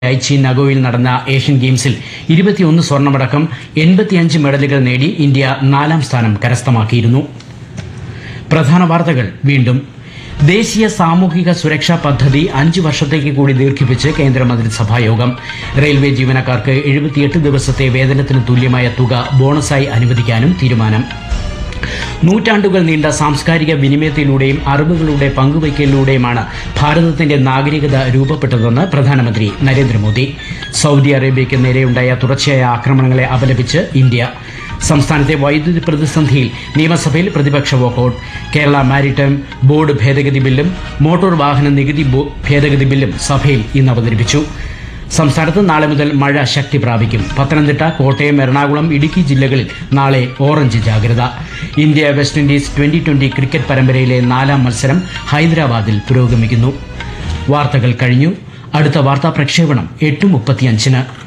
Aichi നഗോയിൽ നടന്ന Asian ഗെയിംസിൽ ഇരുപത്തിയൊന്ന് സ്വർണമടക്കം എൺപത്തിയഞ്ച് മെഡലുകൾ നേടി ഇന്ത്യ നാലാം സ്ഥാനം കരസ്ഥമാക്കിയിരുന്നു പ്രധാന വാർത്തകൾ വീണ്ടും ദേശീയ സാമൂഹിക സുരക്ഷാ പദ്ധതി അഞ്ച് വർഷത്തേക്ക് കൂടി ദീർഘിപ്പിച്ച് കേന്ദ്ര മന്ത്രിസഭാ യോഗം റെയിൽവേ ജീവനക്കാർക്ക് എഴുപത്തിയെട്ട് ദിവസത്തെ വേതനത്തിന് തുല്യമായ തുക ബോണസായി അനുവദിക്കാനും തീരുമാനം നൂറ്റാണ്ടുകൾ നീണ്ട സാംസ്കാരിക വിനിമയത്തിലൂടെയും അറിവുകളുടെ പങ്കുവയ്ക്കലിലൂടെയുമാണ് ഭാരതത്തിന്റെ നാഗരികത രൂപപ്പെട്ടതെന്ന് പ്രധാനമന്ത്രി നരേന്ദ്രമോദി സൗദി അറേബ്യയ്ക്ക് നേരെയുണ്ടായ തുടർച്ചയായ ആക്രമണങ്ങളെ അപലപിച്ച് ഇന്ത്യ സംസ്ഥാനത്തെ വൈദ്യുതി പ്രതിസന്ധിയിൽ നിയമസഭയിൽ പ്രതിപക്ഷ വോക്കൌട്ട് കേരള മാരിടൈം ബോർഡ് ഭേദഗതി ബില്ലും മോട്ടോർ വാഹന നികുതി ബോ- ഭേദഗതി ബില്ലും സഭയിൽ ഇന്ന് അവതരിപ്പിച്ചു സംസ്ഥാനത്ത് നാളെ മുതൽ മഴ ശക്തി പ്രാപിക്കും പത്തനംതിട്ട കോട്ടയം എറണാകുളം ഇടുക്കി ജില്ലകളിൽ നാളെ ഓറഞ്ച് ജാഗ്രത India West Indies twenty twenty cricket പരമ്പരയിലെ നാലാം മത്സരം ഹൈദരാബാദിൽ പുരോഗമിക്കുന്നു വാർത്തകൾ കഴിഞ്ഞു അടുത്ത വാർത്താ പ്രക്ഷേപണം എട്ട് മുപ്പത്തിയഞ്ചിന്